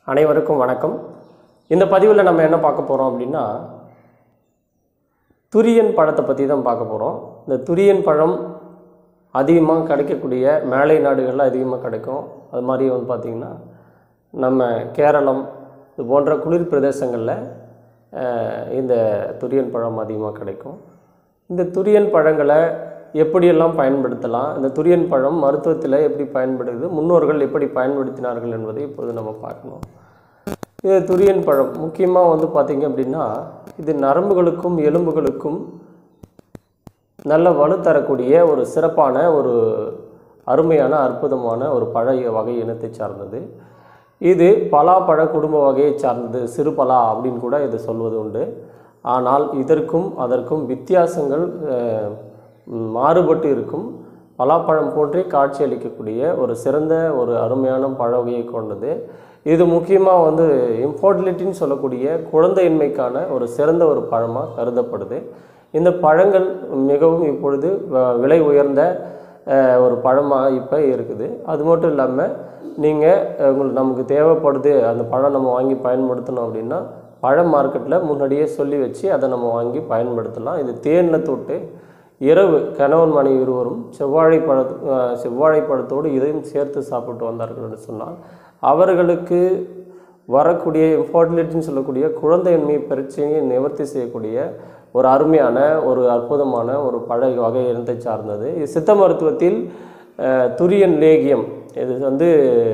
அனைவருக்கும் வணக்கம் இந்த பதிவில் நம்ம என்ன பார்க்க போகிறோம் அப்படின்னா துரியன் பழத்தை பற்றி தான் பார்க்க போகிறோம் இந்த துரியன் பழம் அதிகமாக கிடைக்கக்கூடிய மேலை நாடுகளில் அதிகமாக கிடைக்கும் அது மாதிரி வந்து பார்த்திங்கன்னா நம்ம கேரளம் இது போன்ற குளிர் பிரதேசங்களில் அஹ், இந்த துரியன் பழம் அதிகமாக கிடைக்கும் இந்த துரியன் பழங்களை எப்படியெல்லாம் பயன்படுத்தலாம் இந்த துரியன் பழம் மருத்துவத்தில் எப்படி பயன்படுது முன்னோர்கள் எப்படி பயன்படுத்தினார்கள் என்பதை இப்பொழுது நம்ம பார்க்கணும் இது துரியன் பழம் முக்கியமாக வந்து பார்த்திங்க அப்படின்னா இது நரம்புகளுக்கும் எலும்புகளுக்கும் நல்ல வலு தரக்கூடிய ஒரு சிறப்பான ஒரு அருமையான அற்புதமான ஒரு பழ வகை இனத்தை சார்ந்தது இது பலாப்பழ குடும்ப வகையை சார்ந்தது சிறு பலா அப்படின்னு கூட இது சொல்வது உண்டு ஆனால் இதற்கும் அதற்கும் வித்தியாசங்கள் அஹ், மாறுபட்டு இருக்கும் பலாப்பழம் போன்றே காட்சியளிக்கக்கூடிய ஒரு சிறந்த ஒரு அருமையான பழ வகையை கொண்டது இது முக்கியமாக வந்து இம்பார்டிலிட்டின்னு சொல்லக்கூடிய குழந்தையின்மைக்கான ஒரு சிறந்த ஒரு பழமாக கருதப்படுது இந்த பழங்கள் மிகவும் இப்பொழுது வ- விலை உயர்ந்த அஹ், ஒரு பழமாக இப்போ இருக்குது அது மட்டும் இல்லாமல் நீங்கள் உங்களுக்கு நமக்கு தேவைப்படுது அந்த பழம் நம்ம வாங்கி பயன்படுத்தணும் அப்படின்னா பழ மார்க்கெட்டில் முன்னாடியே சொல்லி வச்சு அதை நம்ம வாங்கி பயன்படுத்தலாம் இது தேனில் தொட்டு இரவு கணவன் மனைவி இருவரும் செவ்வாழை பழ அஹ், செவ்வாழை பழத்தோடு இதையும் சேர்த்து சாப்பிட்டு வந்தார்கள் என்று சொன்னால் அவர்களுக்கு வரக்கூடிய இன்ஃபர்டிலிட்டின்னு சொல்லக்கூடிய குழந்தையின்மை பிரச்சனையை நிவர்த்தி செய்யக்கூடிய ஒரு அருமையான ஒரு அற்புதமான ஒரு பழ வகை இனத்தை சார்ந்தது இது சித்த மருத்துவத்தில் அஹ், துரியன் லேகியம் இது வந்து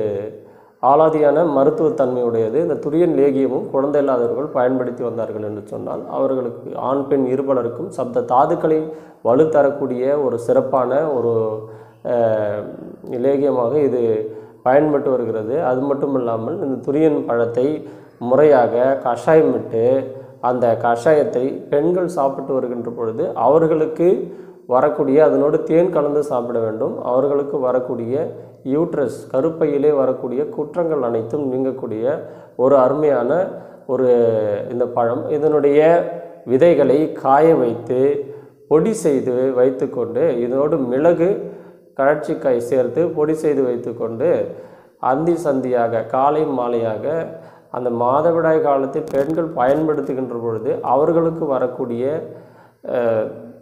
ஆலாதியான மருத்துவத்தன்மையுடையது இந்த துரியன் லேகியமும் குழந்தை இல்லாதவர்கள் பயன்படுத்தி வந்தார்கள் என்று சொன்னால் அவர்களுக்கு ஆண் பெண் இருபலருக்கும் சப்த தாதுக்களை வலு தரக்கூடிய ஒரு சிறப்பான ஒரு அஹ், லேகியமாக இது பயன்பட்டு வருகிறது அது மட்டும் இல்லாமல் இந்த துரியன் பழத்தை முறையாக கஷாயமிட்டு அந்த கஷாயத்தை பெண்கள் சாப்பிட்டு வருகின்ற பொழுது அவர்களுக்கு வரக்கூடிய அதனோடு தேன் கலந்து சாப்பிட வேண்டும் அவர்களுக்கு வரக்கூடிய யூட்ரஸ் கருப்பையிலே வரக்கூடிய குற்றங்கள் அனைத்தும் நீங்கக்கூடிய ஒரு அருமையான ஒரு இந்த பழம் இதனுடைய விதைகளை காய வைத்து பொடி செய்து வைத்துக்கொண்டு இதனோடு மிளகு கழற்சிக்காய் சேர்த்து பொடி செய்து வைத்துக்கொண்டு அந்தி சந்தியாக காலை மாலையாக அந்த மாதவிடாய் காலத்தில் பெண்கள் பயன்படுத்துகின்ற பொழுது அவர்களுக்கு வரக்கூடிய அஹ்,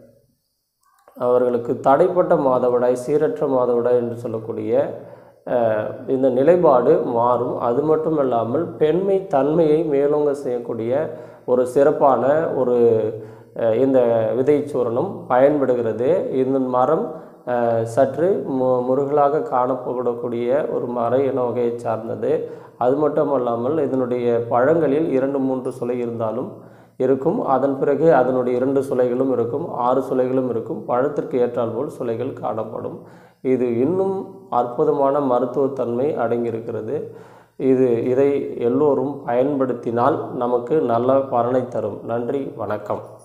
அவர்களுக்கு தடைப்பட்ட மாதவிடாய் சீரற்ற மாதவிடாய் என்று சொல்லக்கூடிய அஹ், இந்த நிலைப்பாடு மாறும் அது மட்டும் இல்லாமல் பெண்மை தன்மையை மேலோங்க செய்யக்கூடிய ஒரு சிறப்பான ஒரு அஹ், இந்த விதை சூரணம் பயன்படுகிறது இந்த மரம் அஹ், சற்று மு முருகலாக காணப்படக்கூடிய ஒரு மர இன வகையை சார்ந்தது அது மட்டும் அல்லாமல் இதனுடைய பழங்களில் இரண்டு மூன்று சுளை இருந்தாலும் இருக்கும் அதன் பிறகு அதனுடைய இரண்டு சுளைகளும் இருக்கும் ஆறு சுளைகளும் இருக்கும் பழத்திற்கு ஏற்றால் போல் சுளைகள் காணப்படும் இது இன்னும் அற்புதமான மருத்துவத்தன்மை அடங்கியிருக்கிறது இது இதை எல்லோரும் பயன்படுத்தினால் நமக்கு நல்ல பலனை தரும் நன்றி வணக்கம்